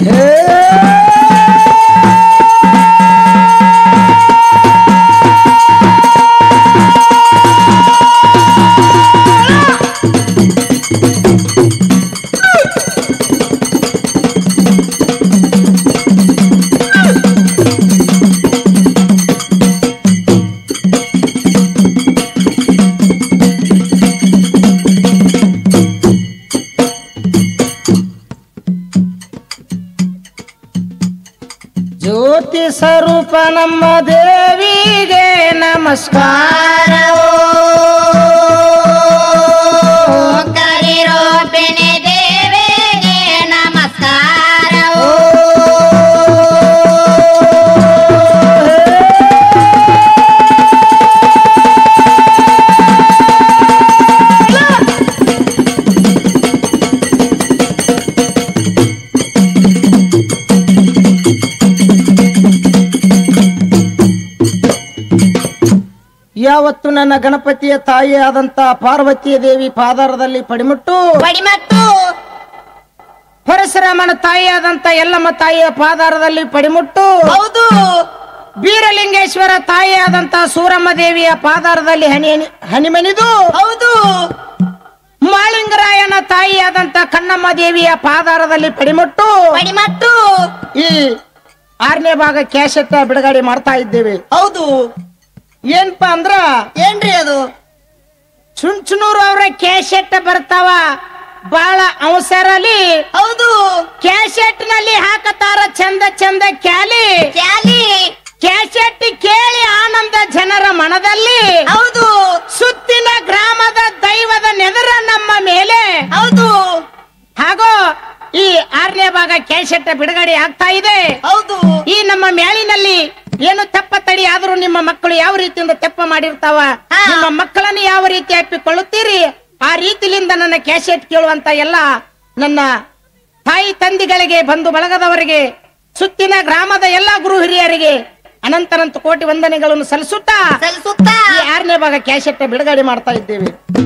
ಜ್ಯೋತಿ ಸ್ವರೂಪ ನಮ್ಮ ದೇವಿಗೆ ನಮಸ್ಕಾರ ಕರಿರೋಪಿಣಿ ದೇವಿಗೆ ನಮಸ್ಕಾರವು ಯಾವತ್ತು ನನ್ನ ಗಣಪತಿಯ ತಾಯಿಯಾದಂತ ಪಾರ್ವತಿಯ ದೇವಿ ಪಾದಾರದಲ್ಲಿ ಪಡಿಮುಟ್ಟು ಪಡಿಮಟ್ಟು ಪರಶುರಾಮನ ತಾಯಿಯಾದಂತ ಎಲ್ಲಮ್ಮ ತಾಯಿಯ ಪಾದಾರದಲ್ಲಿ ಪಡಿಮುಟ್ಟು ಹೌದು ಬೀರಲಿಂಗೇಶ್ವರ ತಾಯಿಯಾದಂತ ಸೂರಮ್ಮ ದೇವಿಯ ಪಾದಾರದಲ್ಲಿ ಹನಿ ಹನಿ- ಹನಿಮನಿದು ಹೌದು ಮಾಳಿಂಗರಾಯನ ತಾಯಿಯಾದಂತ ಕಣ್ಣಮ್ಮ ದೇವಿಯ ಪಾದಾರದಲ್ಲಿ ಪಡಿಮುಟ್ಟು ಪಡಿಮಟ್ಟು ಈ ಆರನೇ ಭಾಗ ಕ್ಯಾಸೆಟ್ ಬಿಡುಗಡೆ ಮಾಡ್ತಾ ಇದ್ದೇವೆ ಹೌದು ಏನಪ್ಪಾ ಅಂದ್ರ ಏನ್ರಿ ಅದು ಚುಂಚುನೂರು ಅವರ ಕ್ಯಾಸೆಟ್ ಬರ್ತಾವ ಬಹಳ ಅವಸರಲಿ ಹೌದು ಕ್ಯಾಸೆಟ್ ನಲ್ಲಿ ಹಾಕತಾರ ಚಂದ ಚಂದ ಕ್ಯಾಲಿ ಕ್ಯಾಲಿ ಕ್ಯಾಸೆಟ್ ಕೇಳಿ ಆನಂದ ಜನರ ಮನದಲ್ಲಿ ಹೌದು ಸುತ್ತಿನ ಗ್ರಾಮದ ದೈವದ ನೆದರ ನಮ್ಮ ಮೇಲೆ ಹೌದು ಹಾಗೂ ಈ ಆರನೇ ಭಾಗ ಕ್ಯಾಸೆಟ್ ಬಿಡುಗಡೆ ಆಗ್ತಾ ಇದೆ ಹೌದು ಈ ನಮ್ಮ ಮ್ಯಾಲಿನಲ್ಲಿ ಏನು ತೆಪ್ಪ ತಡಿ ಆದ್ರೂ ನಿಮ್ಮ ಮಕ್ಕಳು ಯಾವ ರೀತಿಯಿಂದ ತೆಪ್ಪ ಮಾಡಿರ್ತಾವ ಹಾ. ನಿಮ್ಮ ಮಕ್ಕಳನ್ನು ಯಾವ ರೀತಿ ಅಪ್ಪಿಕೊಳ್ಳುತ್ತೀರಿ ಆ ರೀತಿಲಿಂದ ನನ್ನ ಕ್ಯಾಸೆಟ್ ಕೇಳುವಂತ ಎಲ್ಲ ನನ್ನ ತಾಯಿ ತಂದಿಗಳಿಗೆ ಬಂಧು ಬಳಗದವರಿಗೆ ಸುತ್ತಿನ ಗ್ರಾಮದ ಎಲ್ಲಾ ಗುರು ಹಿರಿಯರಿಗೆ ಅನಂತನಂತ ಕೋಟಿ ವಂದನೆಗಳನ್ನು ಸಲ್ಲಿಸುತ್ತಾ ಸಲ್ಲಿಸುತ್ತಾ ಈ ಆರನೇ ಭಾಗ ಕ್ಯಾಸೆಟ್ ಬಿಡುಗಡೆ ಮಾಡ್ತಾ ಇದ್ದೇವೆ